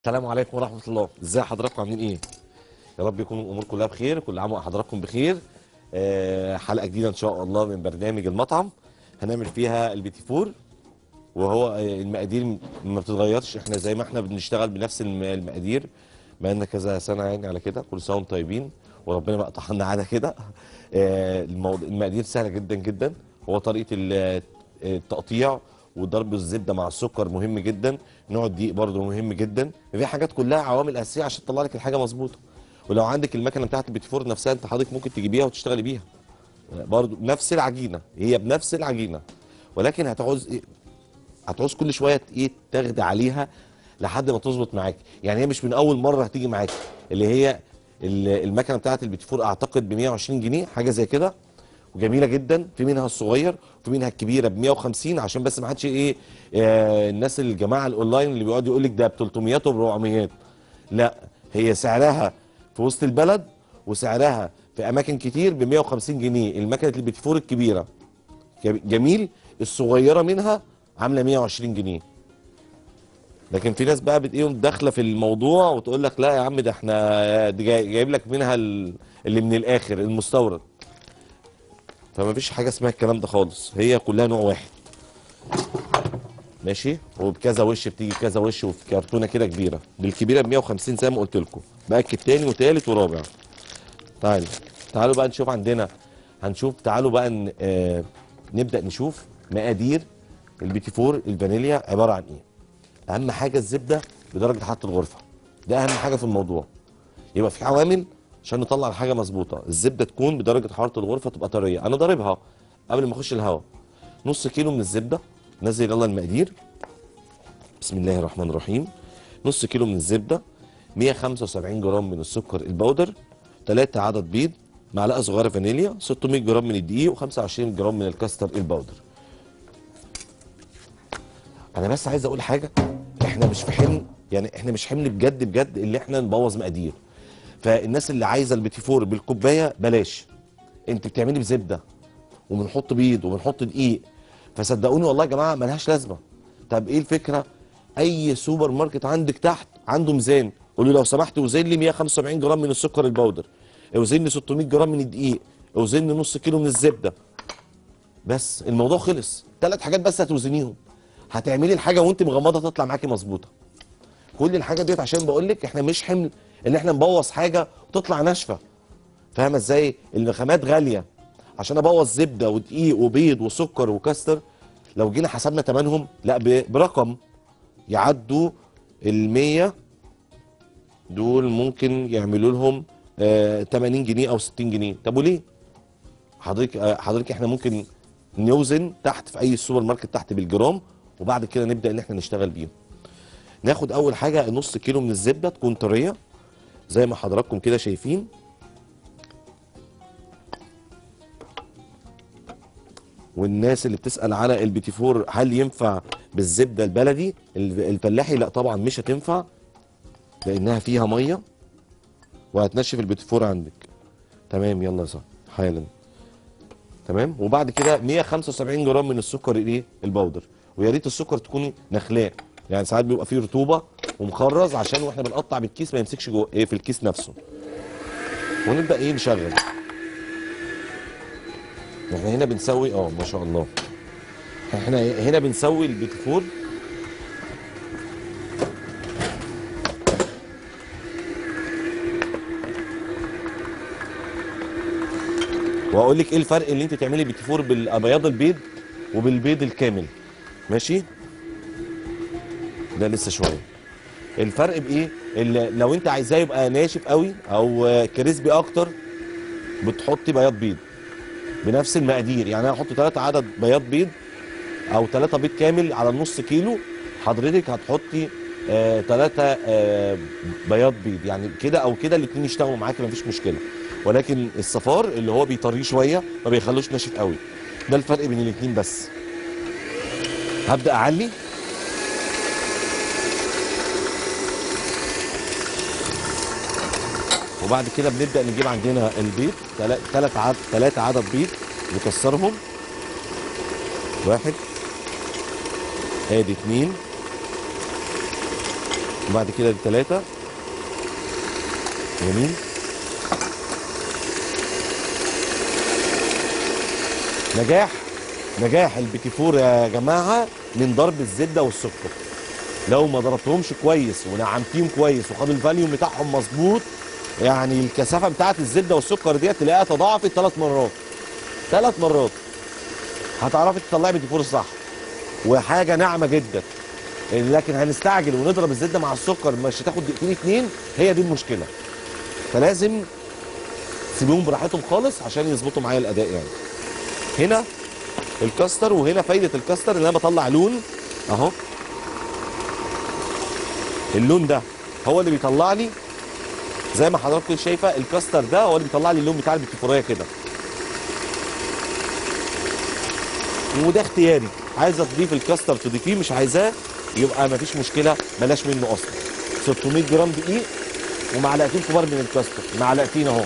السلام عليكم ورحمة الله ازي حضراتكم عاملين ايه يا رب يكون الامور كلها بخير كل عام وحضراتكم بخير آه حلقة جديدة ان شاء الله من برنامج المطعم هنعمل فيها البيتي فور وهو آه، المقادير ما بتتغيرش احنا زي ما احنا بنشتغل بنفس الم- المقادير بقالنا كذا سنة يعني على كده كل سنة وانتم طيبين وربنا ما يقطعنا على كده آه الموضوع المقادير سهلة جدا جدا هو طريقة ال- التقطيع وضرب الزبده مع السكر مهم جدا نوع الدقيق برضه مهم جدا في حاجات كلها عوامل اساسيه عشان تطلع لك الحاجه مظبوطه ولو عندك المكنه بتاعت البيتي فور نفسها انت حضرتك ممكن تجيبيها وتشتغلي بيها برضه نفس العجينه هي بنفس العجينه ولكن هتعوز إيه؟ هتعوز كل شويه ايه تاخدي عليها لحد ما تظبط معاك يعني هي مش من اول مره هتيجي معاك اللي هي ال- المكنه بتاعت البيتي فور اعتقد ب 120 جنيه حاجه زي كده وجميله جدا في منها الصغير وفي منها الكبيره ب 150 عشان بس ما حدش ايه آه الناس الجماعه الاونلاين اللي بيقعد يقول لك ده ب 300 وب 400 لا هي سعرها في وسط البلد وسعرها في اماكن كتير ب 150 جنيه المكنه البيتي فور الكبيره جم- جميل الصغيره منها عامله 120 جنيه لكن في ناس بقى بتقيم داخله في الموضوع وتقول لك لا يا عم ده احنا دي جاي- جايب لك منها ال- اللي من الاخر المستورد فما فيش حاجه اسمها الكلام ده خالص هي كلها نوع واحد ماشي وبكذا وش بتيجي كذا وش وفي كرتونه كده كبيره دي الكبيره ب 150 زي ما قلت لكم باكد تاني وتالت ورابع تعالوا تعالوا بقى نشوف عندنا هنشوف تعالوا بقى ن... آه نبدا نشوف مقادير البيتي فور الفانيليا عباره عن ايه اهم حاجه الزبده بدرجه حراره الغرفه ده اهم حاجه في الموضوع يبقى في عوامل عشان نطلع الحاجه مظبوطه الزبده تكون بدرجه حراره الغرفه تبقى طريه انا ضاربها قبل ما اخش الهواء نص كيلو من الزبده نزل يلا المقادير بسم الله الرحمن الرحيم نص كيلو من الزبده 175 جرام من السكر البودر 3 عدد بيض معلقه صغيره فانيليا 600 جرام من الدقيق و25 جرام من الكاستر البودر انا بس عايز اقول حاجه احنا مش في حمل يعني احنا مش حمل بجد بجد اللي احنا نبوظ مقادير فالناس اللي عايزه البيتي فور بالكوبايه بلاش انت بتعملي بزبده وبنحط بيض وبنحط دقيق فصدقوني والله يا جماعه ملهاش لازمه طب ايه الفكره اي سوبر ماركت عندك تحت عنده ميزان قول له لو سمحت وزن لي 175 جرام من السكر البودر اوزن لي 600 جرام من الدقيق اوزن لي نص كيلو من الزبده بس الموضوع خلص ثلاث حاجات بس هتوزنيهم هتعملي الحاجه وانت مغمضه تطلع معاكي مظبوطه كل الحاجه ديت عشان بقول لك احنا مش حمل ان احنا نبوظ حاجه وتطلع ناشفه فاهمه ازاي الخامات غاليه عشان ابوظ زبده ودقيق وبيض وسكر وكاستر لو جينا حسبنا ثمنهم لا ب- برقم يعدوا ال 100 دول ممكن يعملوا لهم آه 80 جنيه او 60 جنيه طب وليه حضرتك آه، حضرتك احنا ممكن نوزن تحت في اي سوبر ماركت تحت بالجرام وبعد كده نبدا ان احنا نشتغل بيهم ناخد اول حاجه نص كيلو من الزبده تكون طريه زي ما حضراتكم كده شايفين والناس اللي بتسال على البيتي فور هل ينفع بالزبده البلدي الف- الفلاحي لا طبعا مش هتنفع لانها فيها ميه وهتنشف البيتي فور عندك تمام يلا يا صاحبي حالا تمام وبعد كده 175 جرام من السكر الايه البودر ويا ريت السكر تكون نخلاء يعني ساعات بيبقى فيه رطوبه ومخرز عشان واحنا بنقطع بالكيس ما يمسكش جوه ايه في الكيس نفسه ونبدا ايه نشغل احنا هنا بنسوي اه ما شاء الله احنا هنا بنسوي البيتي فور واقول لك ايه الفرق اللي انت تعملي بيتي فور بالابيض البيض وبالبيض الكامل ماشي ده لسه شويه الفرق بايه اللي لو انت عايزاه يبقى ناشف قوي او آه، كريسبي اكتر بتحطي بياض بيض بنفس المقادير يعني انا هحط 3 عدد بياض بيض او 3 بيض كامل على النص كيلو حضرتك هتحطي 3 آه بياض بيض يعني كده او كده الاثنين يشتغلوا معاكي مفيش مشكله ولكن الصفار اللي هو بيطريه شويه ما بيخلوش ناشف قوي ده الفرق بين الاثنين بس هبدا اعلي وبعد كده بنبدا نجيب عندنا البيض ثلاث عدد ثلاثة عدد بيض نكسرهم واحد ادي اتنين وبعد كده دي ثلاثة جميل نجاح نجاح البيتي فور يا جماعة من ضرب الزبدة والسكر لو ما ضربتهمش كويس ونعمتيهم كويس وخدوا الفاليوم بتاعهم مظبوط يعني الكثافة بتاعت الزبدة والسكر ديت تلاقيها تضاعفت ثلاث مرات ثلاث مرات هتعرفي تطلعي بيتي فور صح وحاجة ناعمة جدا لكن هنستعجل ونضرب الزبده مع السكر مش هتاخد دقيقتين اتنين هي دي المشكله فلازم سيبوهم براحتهم خالص عشان يظبطوا معايا الاداء يعني هنا الكاستر وهنا فايده الكاستر ان انا بطلع لون اهو اللون ده هو اللي بيطلع لي زي ما حضراتكم شايفه الكاستر ده هو اللي بيطلع لي اللون بتاع البيتيفوريه كده وده اختياري عايزه تضيف الكاستر تضيفيه مش عايزاه يبقى مفيش مشكله بلاش منه اصلا 600 جرام دقيق ومعلقتين كبار من الكاستر معلقتين اهو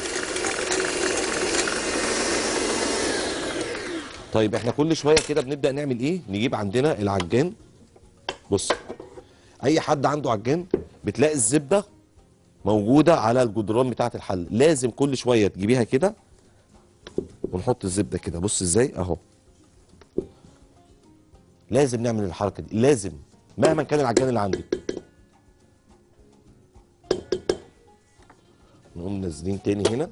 طيب احنا كل شويه كده بنبدا نعمل ايه نجيب عندنا العجان بص اي حد عنده عجان بتلاقي الزبده موجوده على الجدران بتاعه الحل لازم كل شويه تجيبيها كده ونحط الزبده كده بص ازاي اهو لازم نعمل الحركه دي لازم مهما كان العجان اللي عندك نقوم نازلين تاني هنا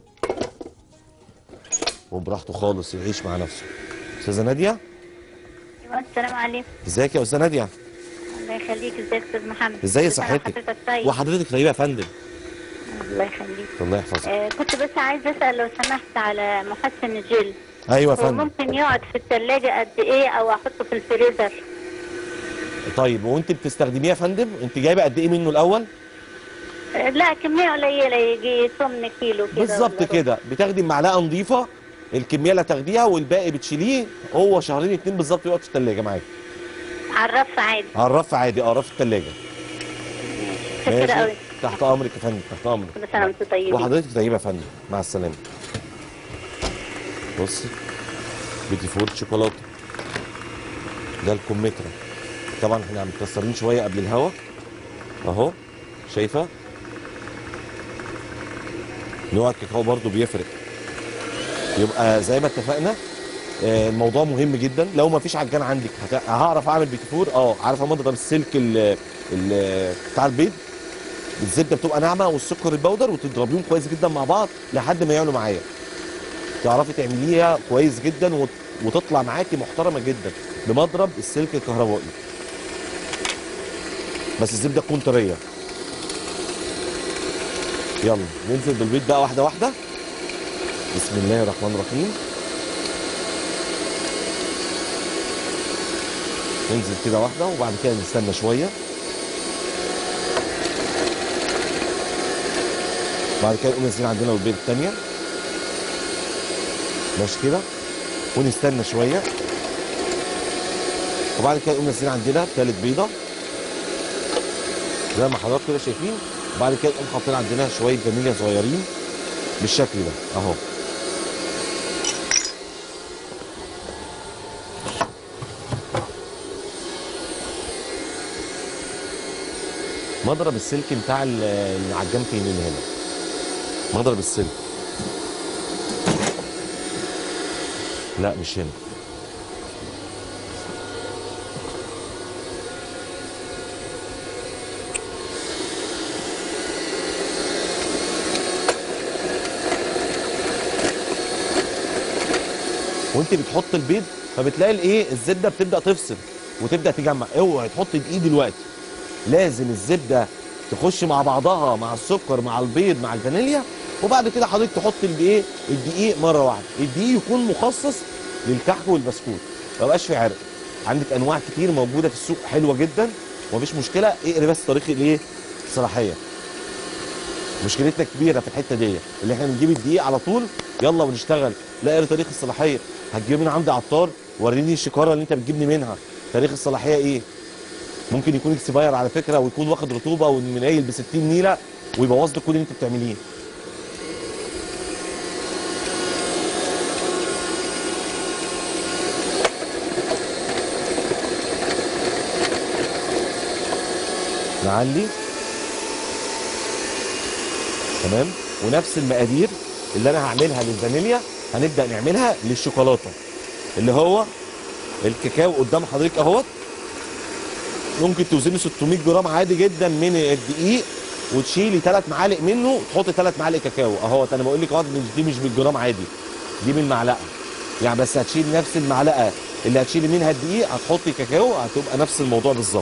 وبراحته خالص يعيش مع نفسه استاذه ناديه ايوه السلام عليكم ازيك يا استاذه ناديه الله يخليك ازيك يا استاذ محمد ازاي كل سنة صحتك وحضرتك طيب وحضرتك طيبه يا فندم الله يخليك الله يحفظك آه كنت بس عايزه اسال لو سمحت على محسن الجل ايوه يا هو فندم ممكن يقعد في الثلاجه قد ايه او احطه في الفريزر طيب وانت بتستخدميه يا فندم انت جايبه قد ايه منه الاول آه لا كميه قليله يجي 8 كيلو كده بالظبط ولا كده بتاخدي معلقه نظيفه الكميه اللي هتاخديها والباقي بتشيليه هو شهرين اتنين بالظبط يقعد في الثلاجه معاك ربع. على الرف عادي على الرف عادي اه رف الثلاجه شكرا قوي تحت امرك يا فندم تحت امرك كل سنه وانتم طيبين وحضرتك طيبه يا فندم مع السلامه بصي بيتي فور شوكولاته ده الكمثرى طبعا احنا مكسرين شويه قبل الهوا اهو شايفه نوع الكاكاو برضو بيفرق يبقى زي ما اتفقنا آه، الموضوع مهم جدا لو ما فيش عجان عندك هت- هعرف اعمل بيتي فور اه عارف امضغ السلك ال- ال- بتاع البيض الزبده بتبقى ناعمه والسكر البودر وتضربيهم كويس جدا مع بعض لحد ما يعلوا معايا تعرفي تعمليها كويس جدا وت- وتطلع معاكي محترمه جدا بمضرب السلك الكهربائي بس الزبده تكون طريه يلا ننزل بالبيض بقى واحده واحده بسم الله الرحمن الرحيم ننزل كده واحده وبعد كده نستنى شويه بعد كده نقوم نازلين عندنا البيض الثانيه ماشي كده ونستنى شويه وبعد كده نقوم نازلين عندنا ثالث بيضه زي ما حضراتكم كده شايفين وبعد كده نقوم حاطين عندنا شويه فانيليا صغيرين بالشكل ده اهو مضرب السلك بتاع ال- العجان فين اللي هنا مضرب السلك لا مش هنا وانت بتحط البيض فبتلاقي الايه الزبده بتبدا تفصل وتبدا تجمع اوعي تحط دقيق دلوقتي لازم الزبده تخش مع بعضها مع السكر مع البيض مع الفانيليا وبعد كده حضرتك تحط الايه الدقيق مره واحده الدقيق يكون مخصص للكحك والبسكوت ما يبقاش في عرق عندك انواع كتير موجوده في السوق حلوه جدا ومفيش مشكله اقري بس تاريخ الايه الصلاحيه مشكلتنا كبيره في الحته دي اللي احنا بنجيب الدقيق على طول يلا ونشتغل لا اقري تاريخ الصلاحيه هتجيب من عند عطار وريني الشكاره اللي انت بتجيبني منها تاريخ الصلاحيه ايه ممكن يكون اكسباير على فكره ويكون واخد رطوبه ومنيل ب 60 نيله ويبوظ لك كل اللي انت بتعمليه نعلي تمام ونفس المقادير اللي انا هعملها للفانيليا هنبدا نعملها للشوكولاته اللي هو الكاكاو قدام حضرتك اهوت ممكن توزني 600 جرام عادي جدا من الدقيق وتشيلي ثلاث معالق منه تحطي ثلاث معالق كاكاو اهوت انا بقول لك اهوت مش دي مش بالجرام عادي دي بالمعلقه يعني بس هتشيل نفس المعلقه اللي هتشيلي منها الدقيق هتحطي كاكاو هتبقى نفس الموضوع بالظبط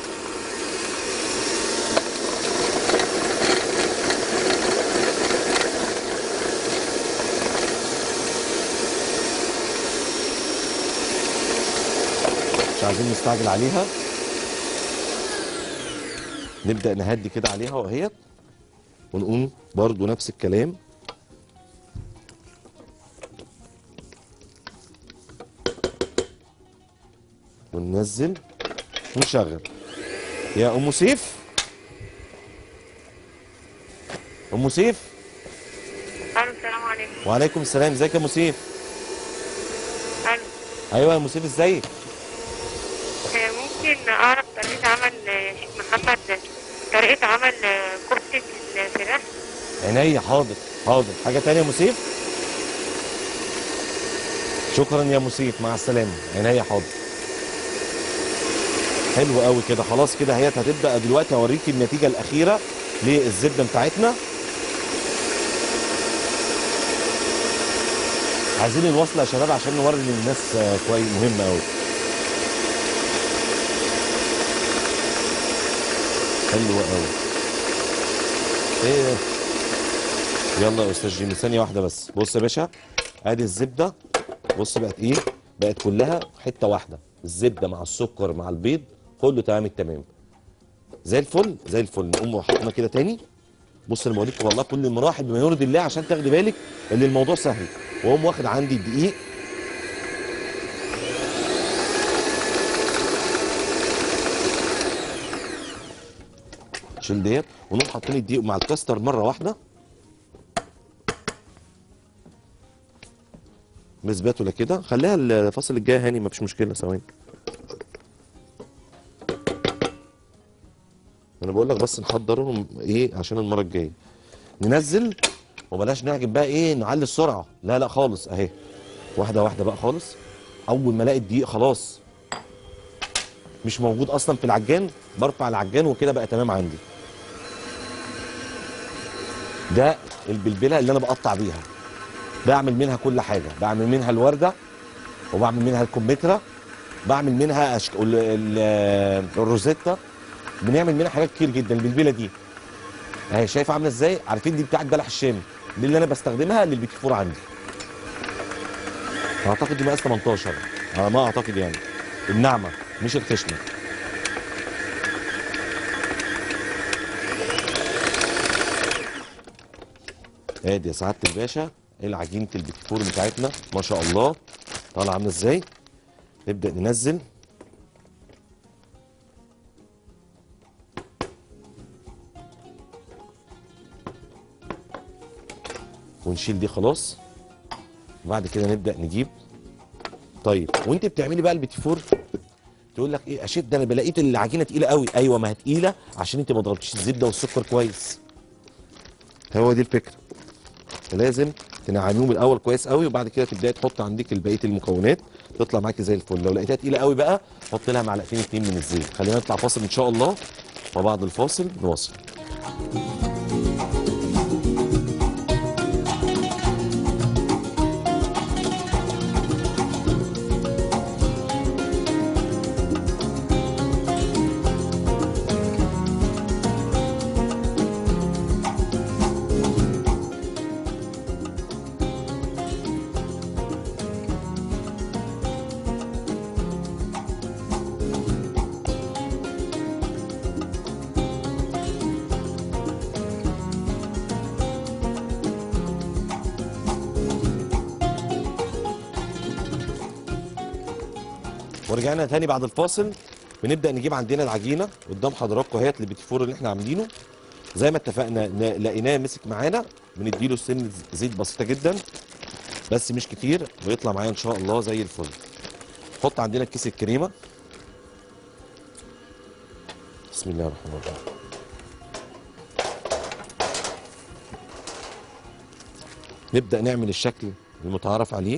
مش عايزين نستعجل عليها نبدأ نهدي كده عليها وهي ونقوم برضو نفس الكلام وننزل ونشغل يا ام سيف ام سيف الو السلام عليكم وعليكم السلام ازيك يا ام سيف الو ايوه يا ام سيف ازيك آه، ممكن اعرف طريقة عمل آه، شيخ محمد طريقة عمل آه، كفتة الفراخ عينيا حاضر حاضر حاجه تانية يا ام سيف شكرا يا ام سيف مع السلامه عينيا حاضر حلو قوي كده خلاص كده هي هتبدا دلوقتي هوريكي النتيجه الاخيره للزبده بتاعتنا عايزين الوصله يا شباب عشان نوري للناس آه، كويس مهم قوي حلو قوي ايه يلا يا استاذ جيمي ثانيه واحده بس بص يا باشا ادي الزبده بص بقت ايه بقت كلها حته واحده الزبده مع السكر مع البيض كله تمام التمام زي الفل زي الفل نقوم حاطينها كده تاني بص انا بوريك والله كل المراحل بما يرضي الله عشان تاخدي بالك ان الموضوع سهل واقوم واخد عندي الدقيق شيل ديت ونقوم حاطين الدقيق مع الكاستر مره واحده بسباتولا كده خليها الفصل الجاي هاني مفيش مشكله ثواني انا بقول لك بس نحضرهم ايه عشان المره الجايه ننزل وبلاش نعجب بقى ايه نعلي السرعه لا لا خالص اهي واحده واحده بقى خالص اول ما الاقي الدقيق خلاص مش موجود اصلا في العجان برفع العجان وكده بقى تمام عندي ده البلبله اللي انا بقطع بيها بعمل منها كل حاجه بعمل منها الورده وبعمل منها الكمثرى بعمل منها أشك... ال... ال... الروزيتا بنعمل منها حاجات كتير جدا البلبله دي اهي شايف عامله ازاي عارفين دي بتاعت بلح الشام دي اللي انا بستخدمها للبيتي فور عندي اعتقد دي مقاس 18 على ما اعتقد يعني الناعمه مش الخشنه ادي يا سعاده الباشا العجينه البيتي فور بتاعتنا ما شاء الله طالعه عامله ازاي نبدا ننزل ونشيل دي خلاص وبعد كده نبدا نجيب طيب وانت بتعملي بقى البيتي فور تقول لك ايه اشد انا بلاقيت العجينه تقيله قوي ايوه ما هي تقيله عشان انت ما ضربتيش الزبده والسكر كويس هو دي الفكره لازم تنعميهم الاول كويس قوي وبعد كده تبداي تحط عندك بقيه المكونات تطلع معاكي زي الفل لو لقيتها تقيله قوي بقى حط لها معلقتين اتنين من الزيت خلينا نطلع فاصل ان شاء الله وبعد الفاصل نواصل ورجعنا تاني بعد الفاصل بنبدا نجيب عندنا العجينه قدام حضراتكم اهيت البيتي فور اللي احنا عاملينه زي ما اتفقنا ن- لقيناه مسك معانا بنديله سن زيت بسيطه جدا بس مش كتير ويطلع معايا ان شاء الله زي الفل حط عندنا كيس الكريمه بسم الله الرحمن الرحيم نبدا نعمل الشكل المتعارف عليه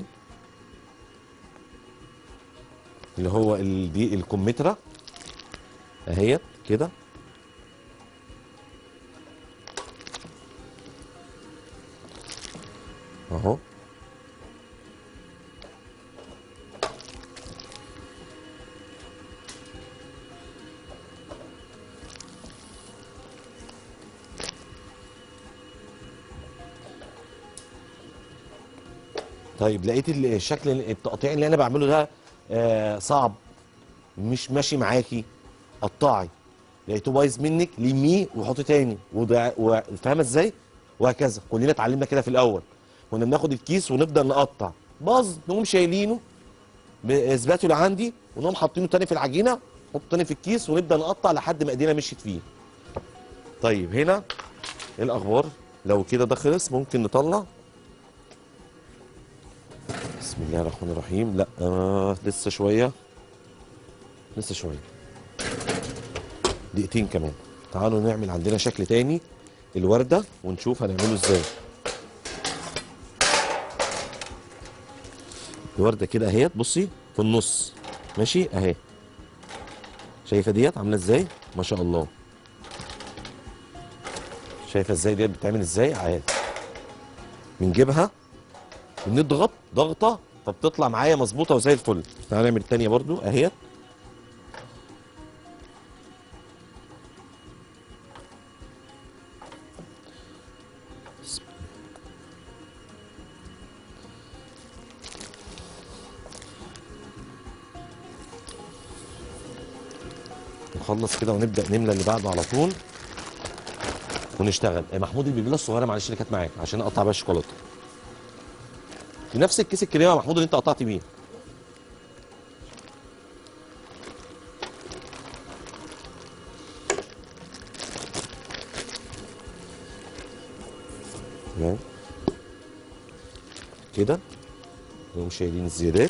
اللي هو ال- دي الكمثرى اهيت كده اهو طيب لقيت ال- الشكل التقطيع اللي انا بعمله ده آه صعب مش ماشي معاكي قطعي لقيته بايظ منك لميه وحطي تاني وده و- فاهمه ازاي وهكذا كلنا اتعلمنا كده في الاول كنا بناخد الكيس ونبدا نقطع باظ نقوم شايلينه باثباته اللي عندي ونقوم حاطينه تاني في العجينه نحطه تاني في الكيس ونبدا نقطع لحد ما ايدينا مشيت فيه طيب هنا ايه الاخبار لو كده ده خلص ممكن نطلع بسم الله الرحمن الرحيم لا آه لسه شويه لسه شويه دقيقتين كمان تعالوا نعمل عندنا شكل تاني الورده ونشوف هنعمله ازاي الورده كده اهيت بصي في النص ماشي اهي شايفه ديت عامله ازاي ما شاء الله شايفه ازاي ديت بتتعمل ازاي عادي بنجيبها ونضغط ضغطه فبتطلع معايا مظبوطه وزي الفل تعالى نعمل التانيه برضو اهيت نخلص كده ونبدا نملى اللي بعده على طول ونشتغل آه، محمود البيبيله الصغيره معلش اللي كانت معاك عشان اقطع بيها الشوكولاته في نفس الكيس الكريمه يا محمود اللي انت قطعت بيه تمام كده نقوم شايلين الزيادات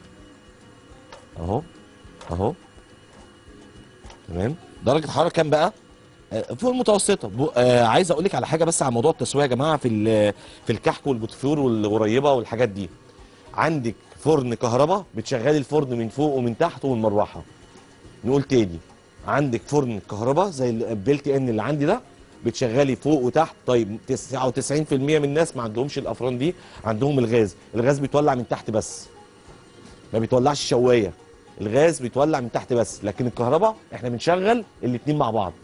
اهو اهو تمام درجه حراره كام بقى آه، فوق المتوسطه بو- آه عايز اقول لك على حاجه بس على موضوع التسويه يا جماعه في ال- في الكحك والبوتفور والغريبه والحاجات دي عندك فرن كهرباء بتشغلي الفرن من فوق ومن تحت والمروحه نقول تاني عندك فرن كهرباء زي البيلت ان اللي عندي ده بتشغلي فوق وتحت طيب 99% من الناس ما عندهمش الافران دي عندهم الغاز الغاز بيتولع من تحت بس ما بيتولعش شوايه الغاز بيتولع من تحت بس لكن الكهرباء احنا بنشغل الاتنين مع بعض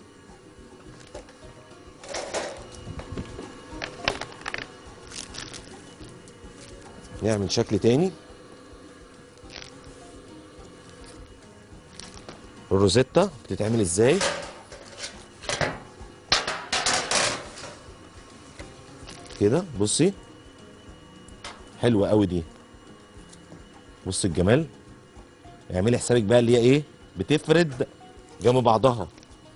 نعمل شكل تاني الروزيتا بتتعمل ازاي كده بصي حلوه قوي دي بص الجمال اعملي حسابك بقى اللي هي ايه بتفرد جنب بعضها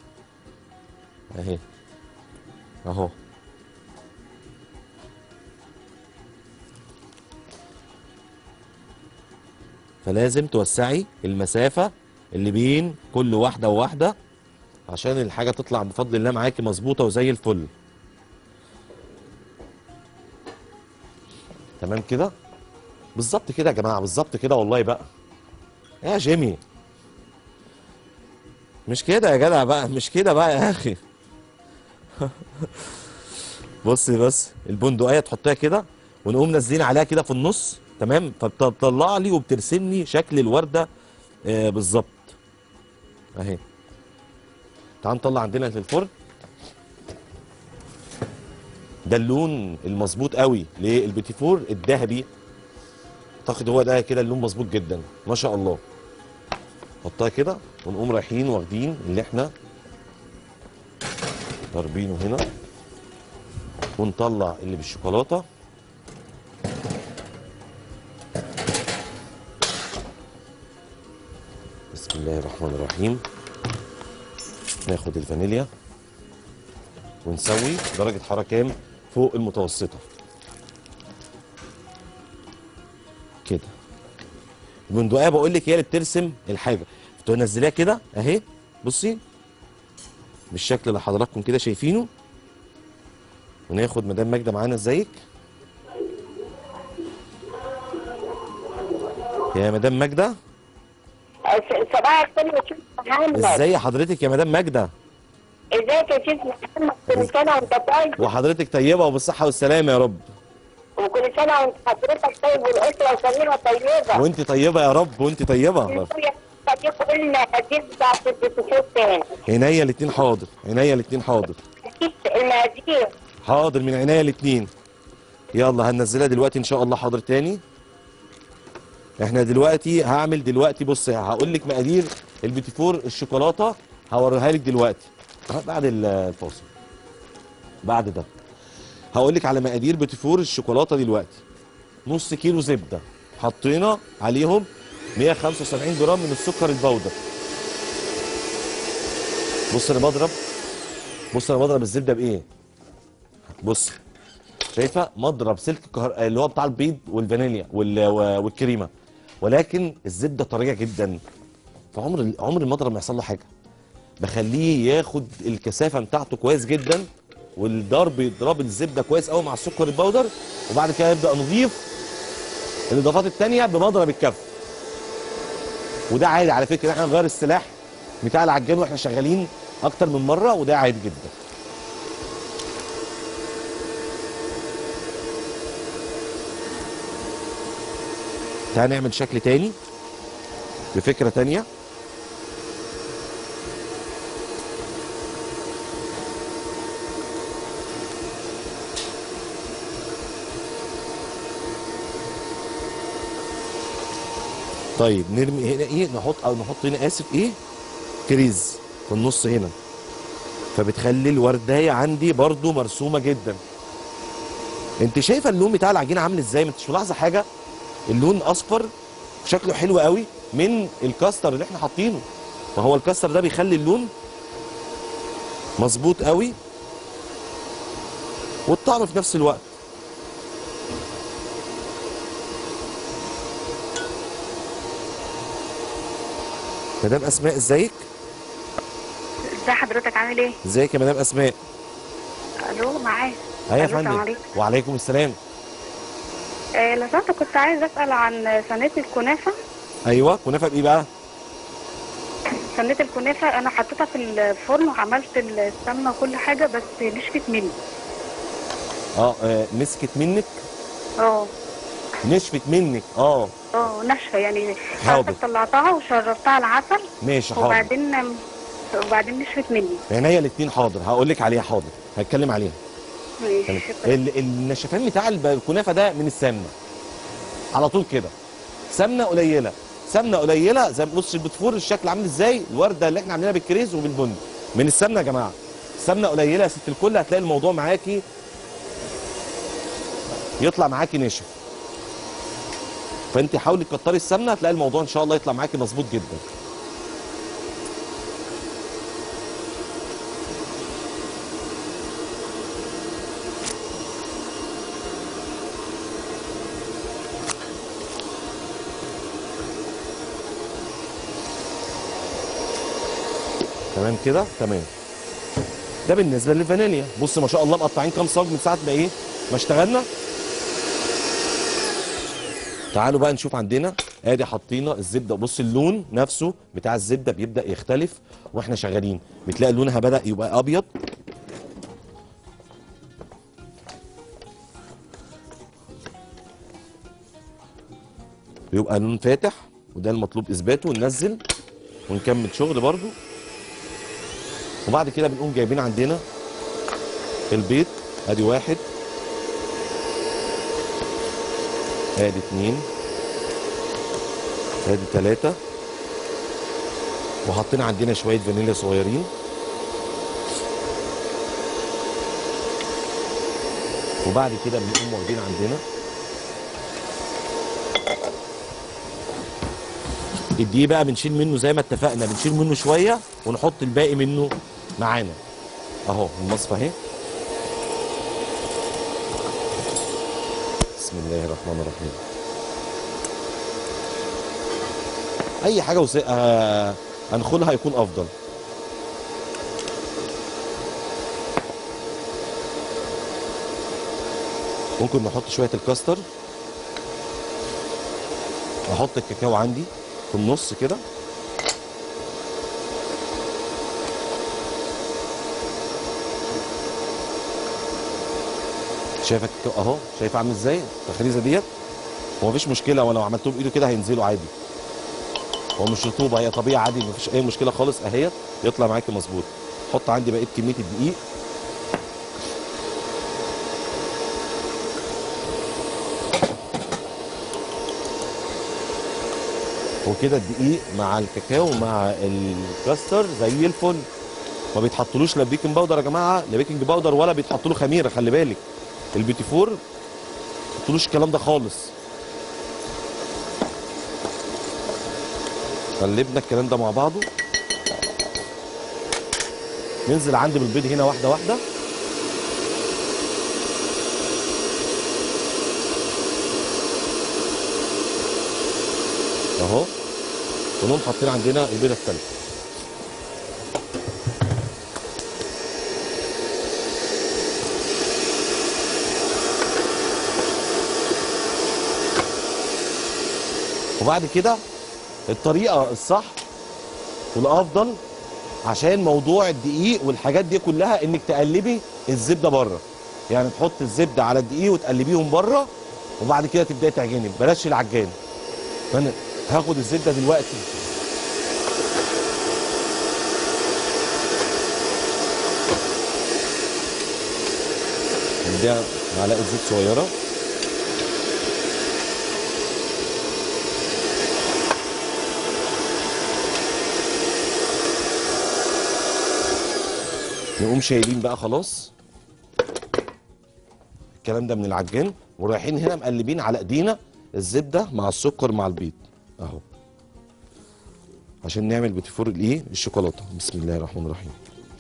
اهي اهو فلازم توسعي المسافة اللي بين كل واحدة وواحدة عشان الحاجة تطلع بفضل الله معاكي مظبوطة وزي الفل تمام كده بالظبط كده يا جماعة بالظبط كده والله بقى يا جيمي مش كده يا جدع بقى مش كده بقى يا اخي بصي بس البندقية تحطيها كده ونقوم نازلين عليها كده في النص تمام فبتطلع لي وبترسم لي شكل الوردة آه بالظبط اهي تعال نطلع عندنا في الفرن ده اللون المظبوط قوي للبيتي فور الذهبي اعتقد هو ده كده اللون مظبوط جدا ما شاء الله نحطها كده ونقوم رايحين واخدين اللي احنا ضاربينه هنا ونطلع اللي بالشوكولاته بسم الله الرحمن الرحيم ناخد الفانيليا ونسوي درجة حرارة كام فوق المتوسطة كده البندقية بقول لك هي اللي بترسم الحاجة تنزليها كده اهي بصي بالشكل اللي حضراتكم كده شايفينه وناخد مدام ماجدة معانا ازيك يا مدام ماجده س- صباح الفل يا شيخ محمد ازاي حضرتك يا مدام ماجده ازيك يا شيخ محمد كل سنه وانت طيب وحضرتك طيبه وبالصحه والسلامه يا رب وكل سنه وانت حضرتك طيب والاسره سميره طيبه وانت طيبه يا رب وانت طيبه صديق قلنا الهدية بتاعت الدكتور تاني عينيا الاتنين حاضر عينيا الاتنين حاضر المقادير حاضر من عينيا الاتنين يلا هننزلها دلوقتي ان شاء الله حاضر تاني احنا دلوقتي هعمل دلوقتي بص هقول لك مقادير البيتي فور الشوكولاته هوريها لك دلوقتي ها، بعد ال- الفاصل بعد ده هقول لك على مقادير بيتي فور الشوكولاته دلوقتي نص كيلو زبده حطينا عليهم 175 جرام من السكر البودر بص انا بضرب بص انا بضرب الزبده بايه بص شايفه مضرب سلك كهر... اللي هو بتاع البيض والفانيليا وال... و- والكريمه ولكن الزبده طريه جدا فعمر عمر المضرب ما يحصل له حاجه بخليه ياخد الكثافه بتاعته كويس جدا والضرب يضرب الزبده كويس قوي مع السكر البودر وبعد كده يبدا نضيف الاضافات التانية بمضرب الكف وده عادي على فكره احنا نغير السلاح بتاع العجان واحنا شغالين اكتر من مره وده عادي جدا تعال نعمل شكل تاني بفكره تانيه طيب نرمي هنا ايه نحط او نحط هنا اسف ايه كريز في النص هنا فبتخلي الوردايه عندي برضو مرسومه جدا انت شايفه اللون بتاع العجينه عامل ازاي ما انتش ملاحظه حاجه اللون اصفر شكله حلو قوي من الكاستر اللي احنا حاطينه ما هو الكاستر ده بيخلي اللون مظبوط قوي والطعم في نفس الوقت مدام اسماء ازيك ازي حضرتك عامل ايه؟ ازيك يا مدام اسماء الو معاك ايوه يا الو، السلام فندم عليكم. وعليكم السلام آه لو سمحت كنت عايز اسال عن صينيه الكنافه ايوه كنافه بايه بقى صينيه الكنافه انا حطيتها في الفرن وعملت السمنه وكل حاجه بس نشفت مني اه, آه مسكت منك اه نشفت منك اه اه ناشفه يعني حاضر. حضرتك طلعتها وشربتها العسل ماشي حاضر وبعدين وبعدين نشفت مني عينيا الاثنين حاضر هقول لك عليها حاضر هتكلم عليها تمام. ماشي شكرا ال- النشفان بتاع الب- الكنافه ده من السمنه على طول كده سمنه قليله سمنه قليله زي ما بص البتفور الشكل عامل ازاي الورده اللي احنا عاملينها بالكريز وبالبن من السمنه يا جماعه سمنه قليله يا ست الكل هتلاقي الموضوع معاكي يطلع معاكي ناشف فانت حاولي تكتري السمنه هتلاقي الموضوع ان شاء الله يطلع معاكي مظبوط جدا تمام كده تمام ده بالنسبه للفانيليا بص ما شاء الله مقطعين كام صاج من ساعه ما ايه ما اشتغلنا تعالوا بقى نشوف عندنا ادي حطينا الزبده بص اللون نفسه بتاع الزبده بيبدا يختلف واحنا شغالين بتلاقي لونها بدا يبقى ابيض بيبقى لون فاتح وده المطلوب اثباته وننزل ونكمل شغل برضو وبعد كده بنقوم جايبين عندنا البيض ادي واحد ادي اتنين ادي تلاتة وحطينا عندنا شوية فانيليا صغيرين وبعد كده بنقوم واخدين عندنا الدقيق بقى بنشيل منه زي ما اتفقنا بنشيل منه شويه ونحط الباقي منه معانا اهو المصفى اهي بسم الله الرحمن الرحيم اي حاجه وس... آه... هنخلها هيكون افضل ممكن نحط شويه الكاستر احط الكاكاو عندي في النص كده شايف الكاكاو اهو شايف عامل ازاي التخريزه ديت هو مفيش مشكله ولو عملتهم بايده كده هينزلوا عادي هو مش رطوبه هي طبيعه عادي مفيش اي مشكله خالص اهيت يطلع معاكي مظبوط حط عندي بقيه كميه الدقيق وكده الدقيق مع الكاكاو مع الكاستر زي الفل ما بيتحطلوش لا بيكنج باودر يا جماعه لا بيكنج باودر ولا بيتحط له خميره خلي بالك البيتي فور ما بيحطلوش الكلام ده خالص قلبنا الكلام ده مع بعضه ننزل عندي بالبيض هنا واحده واحده اهو ونقوم حاطين عندنا البيضه الثالثه وبعد كده الطريقه الصح والافضل عشان موضوع الدقيق والحاجات دي كلها انك تقلبي الزبده بره يعني تحط الزبده على الدقيق وتقلبيهم بره وبعد كده تبداي تعجني بلاش العجان فانا هاخد الزبده دلوقتي نديها معلقه زيت صغيره نقوم شايلين بقى خلاص الكلام ده من العجان ورايحين هنا مقلبين على ايدينا الزبده مع السكر مع البيض اهو عشان نعمل بتفور الايه الشوكولاته بسم الله الرحمن الرحيم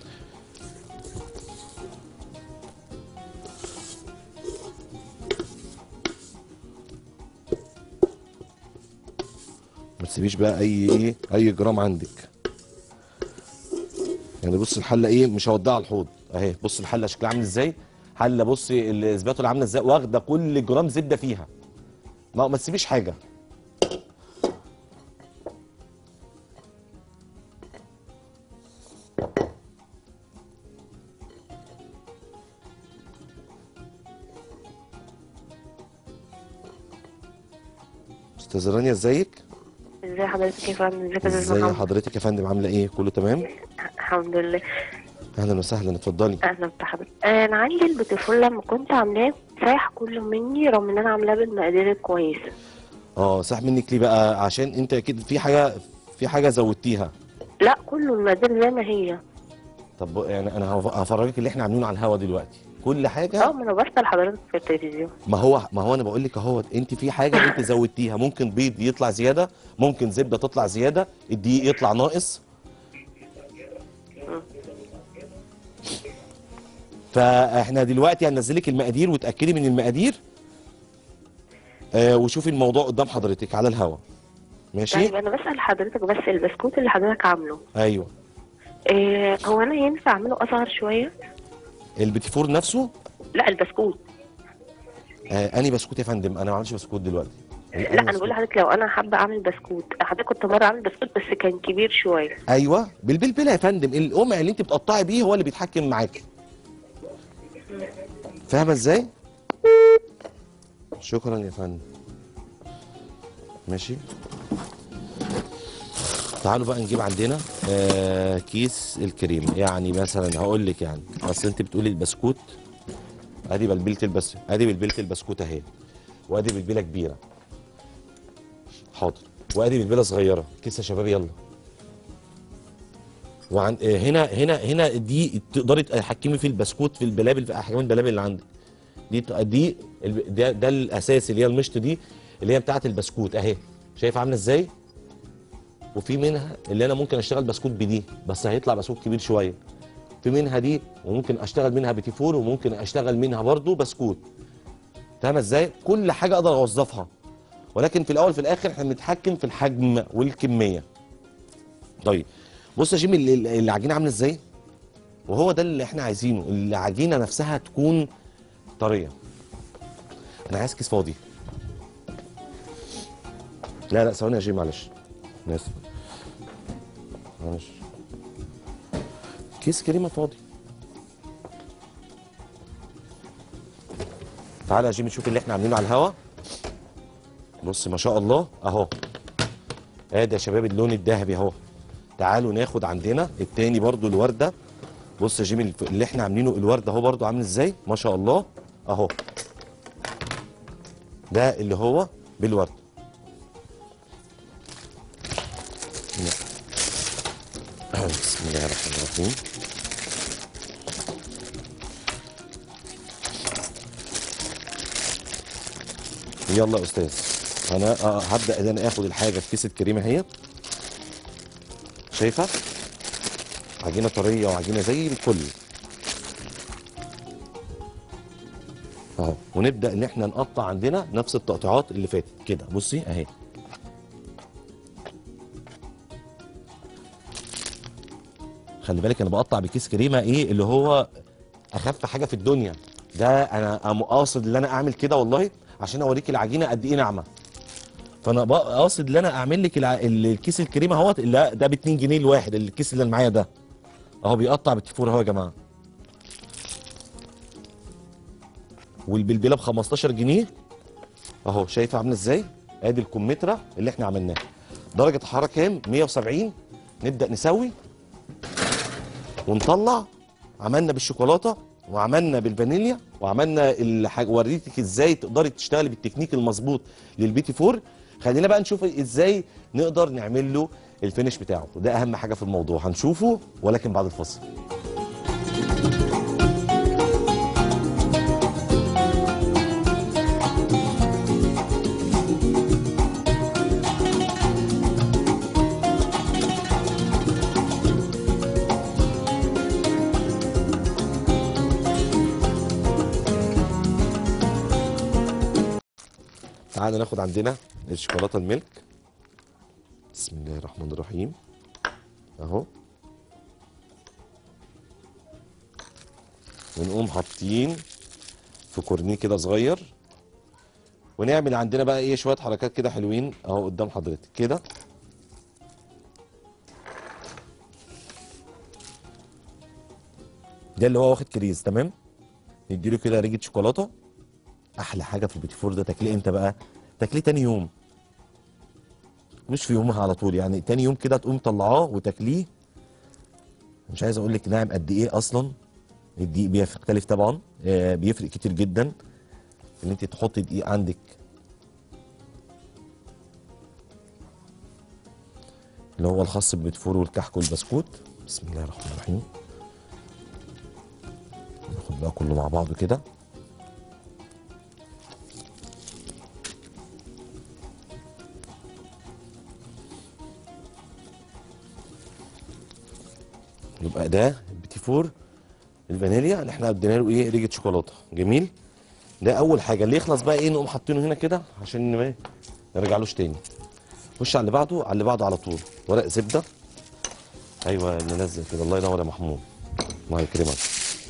ما تسيبيش بقى اي ايه اي جرام عندك يعني بص الحله ايه مش هوديها على الحوض اهي بص الحله شكلها عامل ازاي حله بصي الاسباتولا عامله ازاي واخده كل جرام زبده فيها ما ما تسيبيش حاجه استاذه رانيا ازيك ازي حضرتك يا فندم ازيك يا استاذ ازي محمد حضرتك يا فندم عامله ايه كله تمام الحمد لله اهلا وسهلا اتفضلي اهلا بحضرتك انا عندي البيتيفور لما كنت عاملاه سايح كله مني رغم ان انا عاملاه بالمقادير الكويسه اه صح منك ليه بقى عشان انت اكيد في حاجه في حاجه زودتيها لا كله المقادير زي ما هي طب يعني انا هف- هفرجك اللي احنا عاملينه على الهوا دلوقتي كل حاجه اه ما انا بسال حضرتك في التلفزيون ما هو ما هو انا بقول لك اهو انت في حاجه انت زودتيها ممكن بيض يطلع زياده ممكن زبده تطلع زياده الدقيق يطلع ناقص فاحنا دلوقتي هننزلك المقادير وتاكدي من المقادير آه وشوفي الموضوع قدام حضرتك على الهوا ماشي طيب انا بسال حضرتك بس البسكوت اللي حضرتك عامله ايوه إيه هو انا ينفع اعمله اصغر شويه البيتيفور نفسه لا البسكوت آه اني بسكوت يا فندم انا ما عملتش بسكوت دلوقتي لا انا بقول لحضرتك لو انا حابه اعمل بسكوت حضرتك كنت مره عامل بسكوت بس كان كبير شويه ايوه بالبلبله يا فندم القمع اللي انت بتقطعي بيه هو اللي بيتحكم معاكي فاهمه ازاي شكرا يا فندم ماشي تعالوا بقى نجيب عندنا آه كيس الكريم يعني مثلا هقول لك يعني اصل انت بتقولي البسكوت ادي بلبله البس ادي بلبله البسكوت اهي وادي بلبله كبيره حاضر وادي بلبله صغيره كيس يا شباب يلا وعن آه، هنا هنا هنا دي تقدري تحكمي في البسكوت في البلابل في احجام البلابل اللي عندك دي دي الب- ده, ده الاساسي اللي هي المشط دي اللي هي بتاعه البسكوت اهي شايف عامله ازاي وفي منها اللي انا ممكن اشتغل بسكوت بدي بس هيطلع بسكوت كبير شويه في منها دي وممكن اشتغل منها بيتي فور وممكن اشتغل منها برضو بسكوت فاهمه ازاي كل حاجه اقدر اوظفها ولكن في الاول في الاخر احنا بنتحكم في الحجم والكميه طيب بص يا جيمي ال- ال- العجينه عامله ازاي وهو ده اللي احنا عايزينه العجينه نفسها تكون طريه انا عايز كيس فاضي لا لا ثواني يا جي معلش أنا اسف معلش كيس كريمه فاضي تعالى يا جيمي نشوف اللي احنا عاملينه على الهوا بص ما شاء الله اهو ادي يا شباب اللون الذهبي اهو تعالوا ناخد عندنا التاني برضو الورده بص يا جيمي الف- اللي احنا عاملينه الورده اهو برضو عامل ازاي ما شاء الله اهو ده اللي هو بالورد بسم الله الرحمن الرحيم يلا يا استاذ انا آه، هبدا ان انا اخد الحاجه في كيس الكريمه اهي شايفه عجينه طريه وعجينه زي الفل اهو ونبدا ان احنا نقطع عندنا نفس التقطيعات اللي فاتت كده بصي اهي خلي بالك انا بقطع بكيس كريمه ايه اللي هو اخف حاجه في الدنيا ده انا أم- قاصد ان انا اعمل كده والله عشان اوريك العجينه قد ايه ناعمه فانا بق- قاصد ان انا اعمل لك الع... ال- الكيس الكريمه اهوت اللي ده ب 2 جنيه الواحد الكيس اللي أنا معايا ده اهو بيقطع بالتيفور اهو يا جماعه والبلبله ب 15 جنيه اهو شايفه عامله ازاي ادي الكمثرى اللي احنا عملناها درجه الحراره كام 170 نبدا نسوي ونطلع عملنا بالشوكولاته وعملنا بالفانيليا وعملنا الحاجة وريتك ازاي تقدري تشتغلي بالتكنيك المظبوط للبيتي فور خلينا بقى نشوف ازاي نقدر نعمل له الفينش بتاعه وده اهم حاجه في الموضوع هنشوفه ولكن بعد الفاصل تعالى ناخد عندنا الشوكولاته الميلك بسم الله الرحمن الرحيم اهو ونقوم حاطين في كورنيه كده صغير ونعمل عندنا بقى ايه شويه حركات كده حلوين اهو قدام حضرتك كده ده اللي هو واخد كريز تمام نديله كده ريجه شوكولاته احلى حاجه في البيتي فور ده تاكليه امتى بقى تاكليه تاني يوم مش في يومها على طول يعني تاني يوم كده تقوم طلعاه وتاكليه مش عايز اقول لك ناعم قد ايه اصلا الدقيق بيختلف طبعا آه، بيفرق كتير جدا ان انت تحطي دقيق عندك اللي هو الخاص بالبيتفور والكحك والبسكوت بسم الله الرحمن الرحيم ناخد بقى كله مع بعضه كده يبقى ده البيتي فور الفانيليا اللي احنا ادينا له ايه ريجه شوكولاته جميل ده اول حاجه اللي يخلص بقى ايه نقوم حاطينه هنا كده عشان ما نرجعلوش تاني خش على اللي بعده على اللي بعده على طول ورق زبده ايوه ننزل كده الله ينور يا محمود الله يكرمك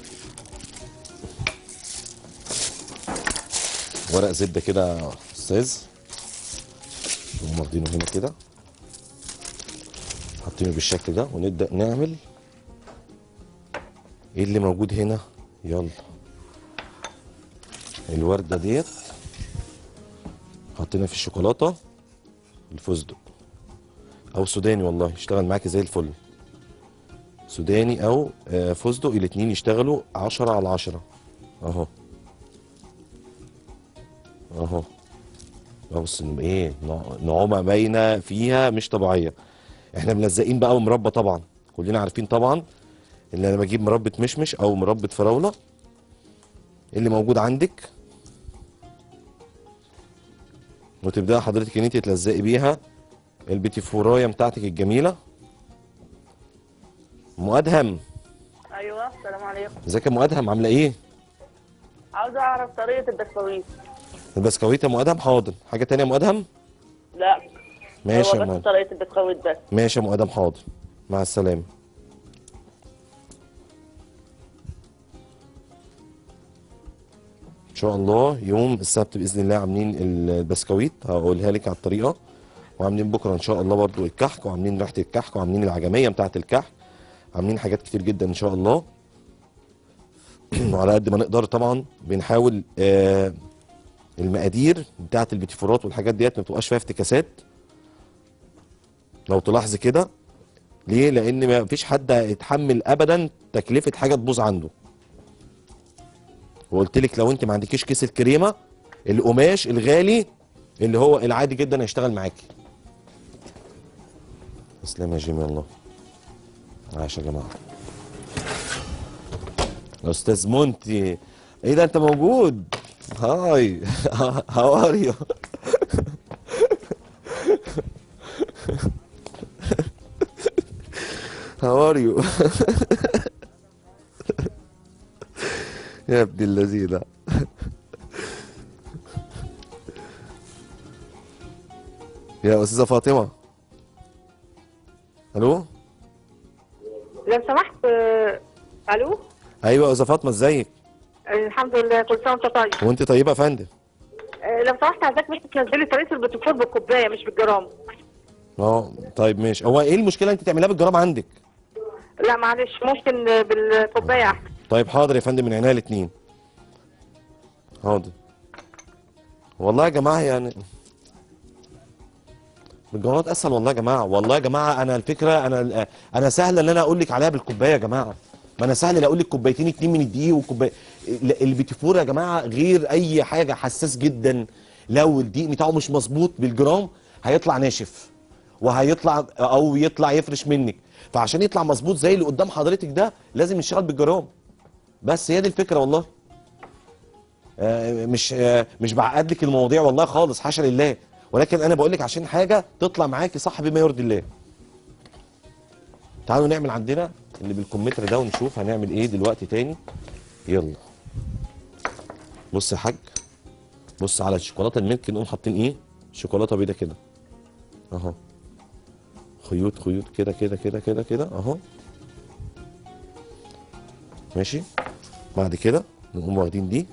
ورق زبده كده يا استاذ نقوم واخدينه هنا كده حاطينه بالشكل ده ونبدا نعمل ايه اللي موجود هنا يلا الورده ديت حطينا في الشوكولاته الفستق او سوداني والله يشتغل معاكي زي الفل سوداني او آه، فستق الاتنين يشتغلوا عشرة على عشرة اهو اهو بص ايه نع- نعومه باينه فيها مش طبيعيه احنا ملزقين بقى ومربى طبعا كلنا عارفين طبعا ان انا بجيب مربى مشمش او مربى فراوله اللي موجود عندك وتبدأ حضرتك ان انت تلزقي بيها البيتي فورايه بتاعتك الجميله ام ادهم ايوه السلام عليكم ازيك يا ام ادهم عامله ايه عاوزه اعرف طريقه البسكويت البسكويت يا ام ادهم حاضر حاجه تانية يا ام ادهم لا ماشي يا هو ام بس ادهم طريقه البسكويت بس ماشي يا ام ادهم حاضر مع السلامه ان شاء الله يوم السبت باذن الله عاملين البسكويت هقولها لك على الطريقه وعاملين بكره ان شاء الله برضو الكحك وعاملين ريحه الكحك وعاملين العجميه بتاعه الكحك عاملين حاجات كتير جدا ان شاء الله وعلى قد ما نقدر طبعا بنحاول آه المقادير بتاعه البيتيفورات والحاجات ديت ما بتبقاش فيها افتكاسات لو تلاحظ كده ليه لان ما فيش حد هيتحمل ابدا تكلفه حاجه تبوظ عنده وقلت لك لو انت ما عندكيش كيس الكريمه القماش الغالي اللي هو العادي جدا هيشتغل معاكي تسلم يا جيمي الله عاش يا جماعه استاذ مونتي ايه ده انت موجود هاي هاو ار يو هاو ار يو يا ابن اللذينه يا استاذه فاطمه الو لو سمحت آه، الو ايوه يا استاذه فاطمه ازيك الحمد لله كل سنه وانت طيب وانت طيبه يا فندم آه، لو سمحت عايزاك بس تنزلي طريقه البتفور بالكوبايه مش بالجرام اه طيب ماشي هو ايه المشكله انت تعملها بالجرام عندك لا معلش ممكن آه، بالكوبايه احسن طيب حاضر يا فندم من عينيا الاثنين حاضر والله يا جماعه يعني بالجرامات اسهل والله يا جماعه والله يا جماعه انا الفكره انا انا سهل ان انا اقول لك عليها بالكوبايه يا جماعه ما انا سهل اقول لك كوبايتين اتنين من الدقيق وكوبايه ال- البيتيفور يا جماعه غير اي حاجه حساس جدا لو الدقيق بتاعه مش مظبوط بالجرام هيطلع ناشف وهيطلع او يطلع يفرش منك فعشان يطلع مظبوط زي اللي قدام حضرتك ده لازم يشتغل بالجرام بس هي دي الفكره والله آه، مش آه، مش بعقد لك المواضيع والله خالص حاشا لله ولكن انا بقول لك عشان حاجه تطلع معاكي صح بما يرضي الله تعالوا نعمل عندنا اللي بالكمثرى ده ونشوف هنعمل ايه دلوقتي تاني يلا بص يا حاج بص على الشوكولاته الميلك نقوم حاطين ايه شوكولاته بيضه كده اهو خيوط خيوط كده كده كده كده كده اهو ماشي بعد كده نقوم واخدين دي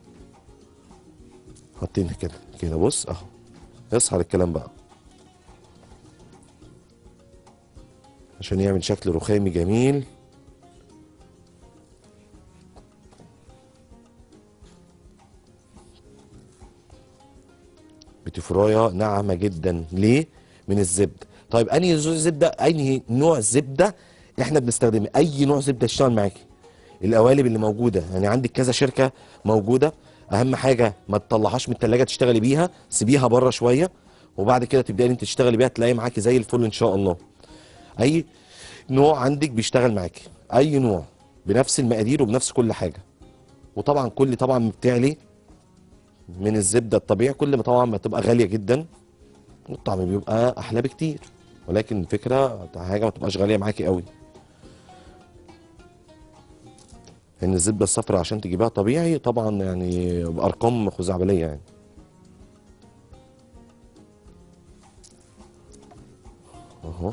حاطين كده كده بص اهو يصحى الكلام بقى عشان يعمل شكل رخامي جميل بتفرايه ناعمه جدا ليه من الزبده طيب انهي نوع زبده انهي نوع زبده احنا بنستخدمه اي نوع زبده يشتغل معاكي القوالب اللي موجوده يعني عندك كذا شركه موجوده اهم حاجه ما تطلعهاش من التلاجة تشتغلي بيها سيبيها بره شويه وبعد كده تبداي انت تشتغلي بيها تلاقي معاكي زي الفل ان شاء الله اي نوع عندك بيشتغل معاكي اي نوع بنفس المقادير وبنفس كل حاجه وطبعا كل طبعا ما بتعلي من الزبده الطبيعي كل ما طبعا ما تبقى غاليه جدا والطعم بيبقى احلى بكتير ولكن الفكره حاجه ما تبقاش غاليه معاكي قوي ان الزبده الصفراء عشان تجيبها طبيعي طبعا يعني بارقام خزعبليه يعني اهو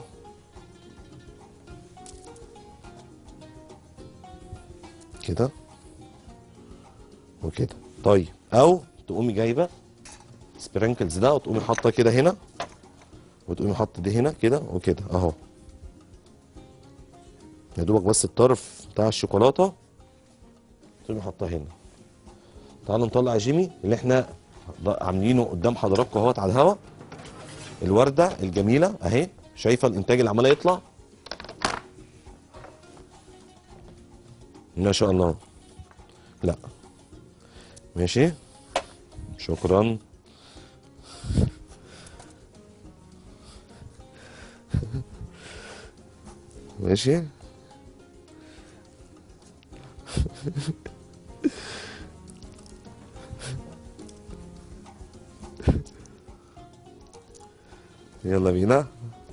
كده وكده طيب او تقومي جايبه سبرينكلز ده وتقومي حاطه كده هنا وتقومي حاطه دي هنا كده وكده اهو يا دوبك بس الطرف بتاع الشوكولاته تقومي حاطاه هنا تعالوا نطلع يا جيمي اللي احنا ض- عاملينه قدام حضراتكم اهوت على الهوا الورده الجميله اهي شايفه الانتاج اللي عمال يطلع ما شاء الله لا ماشي شكرا ماشي يلا بينا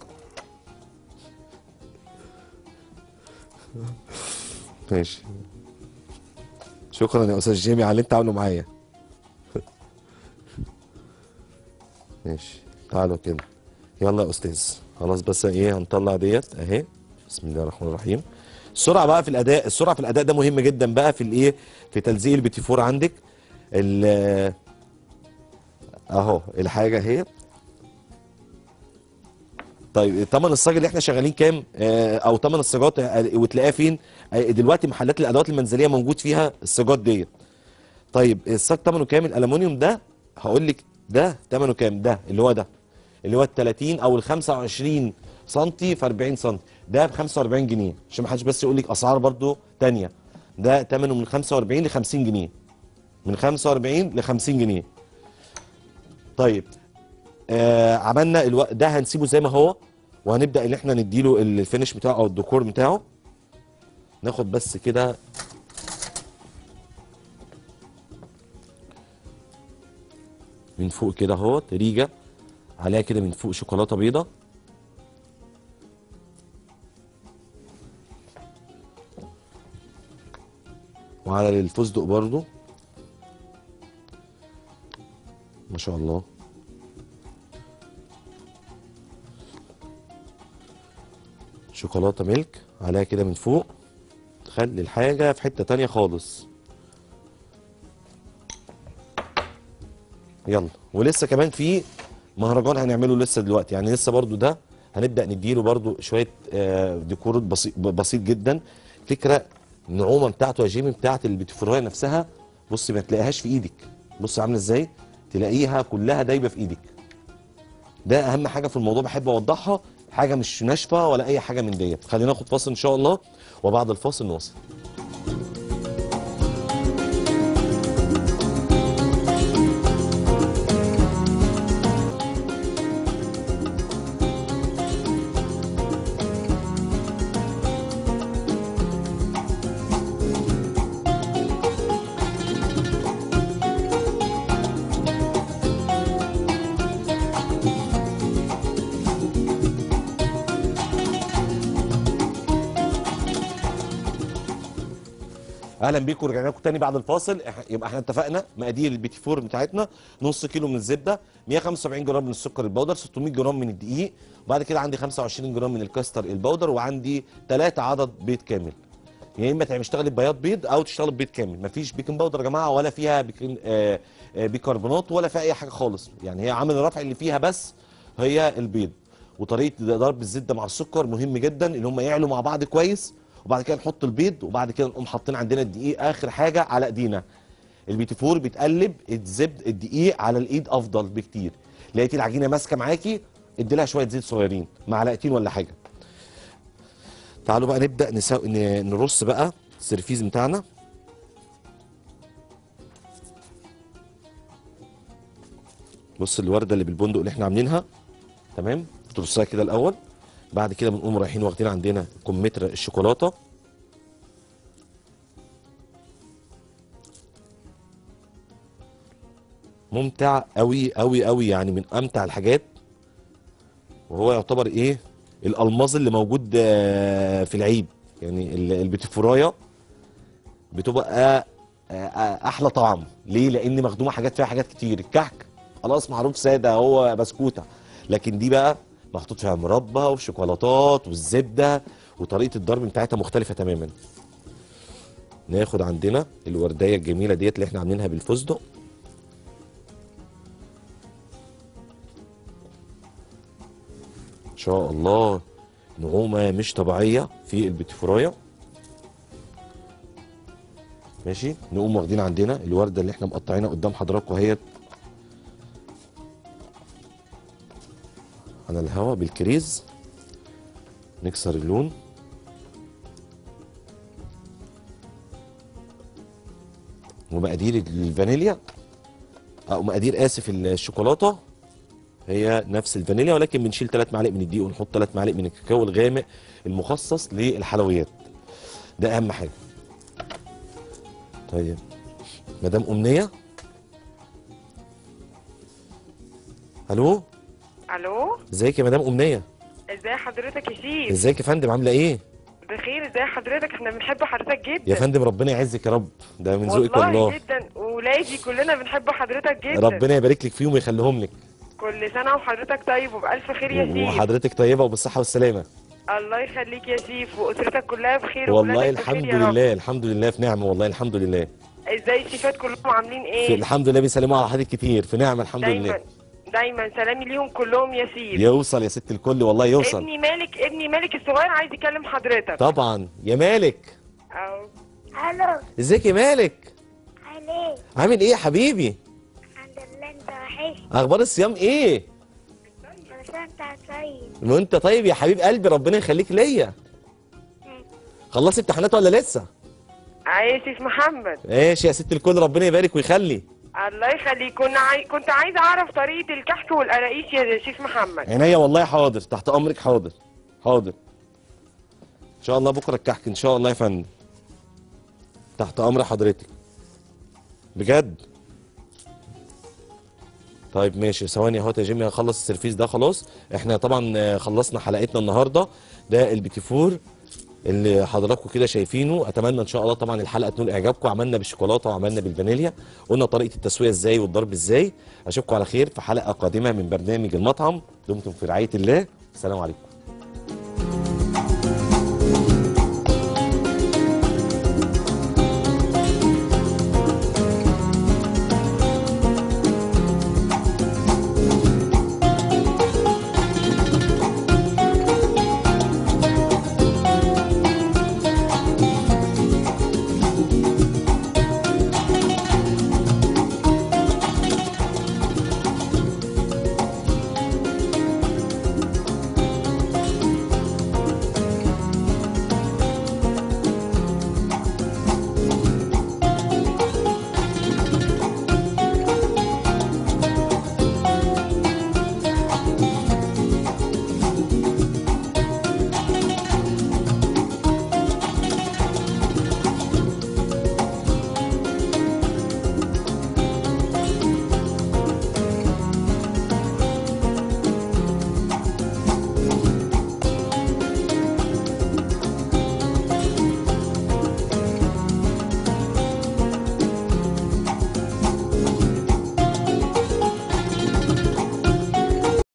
ماشي شكرا يا استاذ جيمي على اللي انت عامله معايا ماشي تعالوا كده يلا يا استاذ خلاص بس ايه هنطلع ديت اهي بسم الله الرحمن الرحيم السرعه بقى في الاداء السرعه في الاداء ده مهم جدا بقى في الايه في تلزيق البيتي فور عندك ال- اهو الحاجه اهي طيب تمن الصاج اللي احنا شغالين كام آه او تمن الصاجات آه، وتلاقيها فين آه دلوقتي محلات الادوات المنزليه موجود فيها الصاجات ديت طيب الصاج ثمنه كام الالومنيوم ده هقول لك ده ثمنه كام ده اللي هو ده اللي هو ال 30 او ال 25 سم في 40 سم ده ب 45 جنيه عشان ما حدش بس يقول لك اسعار برضو تانية ده ثمنه من 45 ل 50 جنيه من 45 ل 50 جنيه طيب آه عملنا الو... ده هنسيبه زي ما هو وهنبدا ان احنا نديله الفينش بتاعه او الديكور بتاعه ناخد بس كده من فوق كده اهوت ريجه عليها كده من فوق شوكولاته بيضه وعلى الفستق برضو ما شاء الله شوكولاته ميلك عليها كده من فوق تخلي الحاجه في حته تانية خالص يلا ولسه كمان في مهرجان هنعمله لسه دلوقتي يعني لسه برضو ده هنبدا نديله برضو شويه آه، ديكور بسيط بسيط جدا فكره النعومه بتاعته يا جيمي بتاعت البيتفورايه نفسها بص ما تلاقيهاش في ايدك بص عامله ازاي تلاقيها كلها دايبه في ايدك ده اهم حاجه في الموضوع بحب اوضحها حاجه مش ناشفه ولا اي حاجه من ديت خلينا ناخد فاصل ان شاء الله وبعد الفاصل نواصل اهلا بيكم ورجعنا لكم تاني بعد الفاصل إح- يبقى احنا اتفقنا مقادير البيتي فور بتاعتنا نص كيلو من الزبده 175 جرام من السكر البودر 600 جرام من الدقيق وبعد كده عندي 25 جرام من الكاستر البودر وعندي 3 عدد بيض كامل يا اما تعمل تشتغل ببياض بيض او تشتغل ببيض كامل مفيش بيكنج باودر يا جماعه ولا فيها بيكنج آه آه بيكربونات ولا فيها اي حاجه خالص يعني هي عامل الرفع اللي فيها بس هي البيض وطريقه ضرب الزبده مع السكر مهم جدا ان هم يعلوا مع بعض كويس وبعد كده نحط البيض وبعد كده نقوم حاطين عندنا الدقيق اخر حاجه على ايدينا البيتي فور بتقلب الزبد الدقيق على الايد افضل بكتير لقيتي العجينه ماسكه معاكي ادي لها شويه زيت صغيرين معلقتين ولا حاجه تعالوا بقى نبدا نسو... ن- نرص بقى السرفيز بتاعنا بص الورده اللي بالبندق اللي احنا عاملينها تمام ترصها كده الاول بعد كده بنقوم رايحين واخدين عندنا كمثرى الشوكولاته ممتع قوي قوي قوي يعني من امتع الحاجات وهو يعتبر ايه الالماظ اللي موجود آه، في العيد يعني ال- البيتفورايه بتبقى آه، آه، احلى طعم ليه لان مخدومه حاجات فيها حاجات كتير الكحك خلاص معروف ساده هو بسكوته لكن دي بقى محطوط فيها مربى وشوكولاتات والزبده وطريقه الضرب بتاعتها مختلفه تماما ناخد عندنا الورديه الجميله ديت اللي احنا عاملينها بالفستق ان شاء الله نعومه مش طبيعيه في البيتفورايه ماشي نقوم واخدين عندنا الورده اللي احنا مقطعينها قدام حضراتكم اهيت على الهواء بالكريز نكسر اللون ومقادير الفانيليا او مقادير اسف الشوكولاته هي نفس الفانيليا ولكن بنشيل 3 معالق من الدقيق ونحط 3 معالق من الكاكاو الغامق المخصص للحلويات ده اهم حاجه طيب مدام امنيه الو الو ازيك يا مدام امنيه ازاي حضرتك يا شيف ازيك يا فندم عامله ايه بخير ازاي حضرتك احنا بنحب حضرتك جدا يا فندم ربنا يعزك يا رب ده من ذوقك والله والله جدا ولادي كلنا بنحب حضرتك جدا ربنا يبارك لك فيهم ويخليهم لك كل سنه وحضرتك طيب وبالف خير يا شيف وحضرتك طيبه وبالصحه والسلامه الله يخليك يا شيف واسرتك كلها بخير والله وولادك بخير الحمد يا رب. لله الحمد لله في نعمه والله الحمد لله ازاي الشيفات كلهم عاملين في ايه الحمد لله بيسلموا على حضرتك كتير في نعمه الحمد دايما لله دايما سلامي ليهم كلهم ياسين يوصل يا ست الكل والله يوصل ابني مالك ابني مالك الصغير عايز يكلم حضرتك طبعا يا مالك أو. الو ازيك يا مالك عليك عامل ايه يا حبيبي الحمد لله انت وحش اخبار الصيام ايه بس انت طيب وانت طيب يا حبيب قلبي ربنا يخليك ليا خلصت امتحانات ولا لسه عايز محمد ماشي يا ست الكل ربنا يبارك ويخلي الله يخليك كنا عاي... كنت عايز اعرف طريقه الكحك والقراقيش يا شيف محمد عينيا والله حاضر تحت امرك حاضر حاضر ان شاء الله بكره الكحك ان شاء الله يا فندم تحت امر حضرتك بجد طيب ماشي ثواني اهوت يا جيمي هخلص السيرفيس ده خلاص احنا طبعا آه، خلصنا حلقتنا النهارده ده البيتيفور اللي حضراتكم كده شايفينه اتمنى ان شاء الله طبعا الحلقه تنول اعجابكم عملنا بالشوكولاته وعملنا بالفانيليا قلنا طريقه التسويه ازاي والضرب ازاي اشوفكم على خير في حلقه قادمه من برنامج المطعم دمتم في رعايه الله السلام عليكم